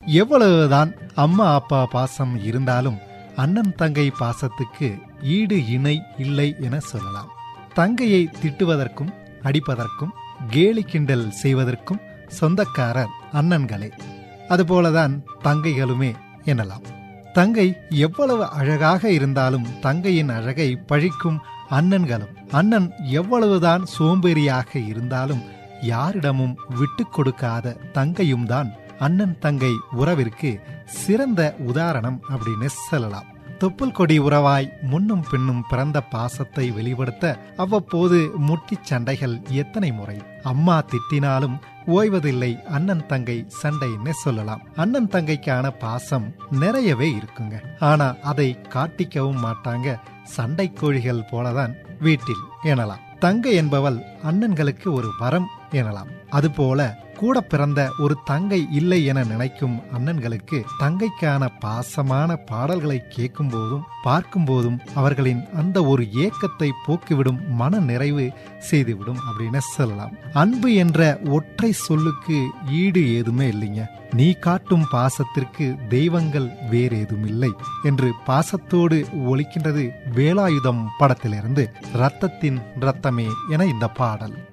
எவ்வளவுதான் அம்மா அப்பா பாசம் இருந்தாலும் அண்ணன் தங்கை பாசத்துக்கு ஈடு இணை இல்லை என சொல்லலாம் தங்கையை திட்டுவதற்கும் அடிப்பதற்கும் கேலி கிண்டல் செய்வதற்கும் சொந்தக்காரர் அண்ணன்களே அதுபோலதான் தங்கைகளுமே எனலாம் தங்கை எவ்வளவு அழகாக இருந்தாலும் தங்கையின் அழகை பழிக்கும் அண்ணன்களும் அண்ணன் எவ்வளவுதான் சோம்பேறியாக இருந்தாலும் யாரிடமும் விட்டு கொடுக்காத தங்கையும் தான் அண்ணன் தங்கை உறவிற்கு சிறந்த உதாரணம் அப்படின்னு சொல்லலாம் தொப்புள் கொடி உறவாய் முன்னும் பின்னும் பிறந்த பாசத்தை வெளிப்படுத்த அவ்வப்போது முட்டி சண்டைகள் எத்தனை முறை அம்மா திட்டினாலும் ஓய்வதில்லை அண்ணன் தங்கை சண்டைன்னு சொல்லலாம் அண்ணன் தங்கைக்கான பாசம் நிறையவே இருக்குங்க ஆனா அதை காட்டிக்கவும் மாட்டாங்க சண்டை கோழிகள் போலதான் வீட்டில் எனலாம் தங்கை என்பவள் அண்ணன்களுக்கு ஒரு வரம் எனலாம் அதுபோல கூட பிறந்த ஒரு தங்கை இல்லை என நினைக்கும் அண்ணன்களுக்கு தங்கைக்கான பாசமான பாடல்களை கேட்கும் போதும் பார்க்கும் போதும் அவர்களின் அந்த ஒரு ஏக்கத்தை போக்கிவிடும் மன நிறைவு செய்துவிடும் அப்படின்னு சொல்லலாம் அன்பு என்ற ஒற்றை சொல்லுக்கு ஈடு ஏதுமே இல்லைங்க நீ காட்டும் பாசத்திற்கு தெய்வங்கள் வேறு ஏதும் இல்லை என்று பாசத்தோடு ஒலிக்கின்றது வேலாயுதம் படத்திலிருந்து ரத்தத்தின் ரத்தமே என இந்த பாடல்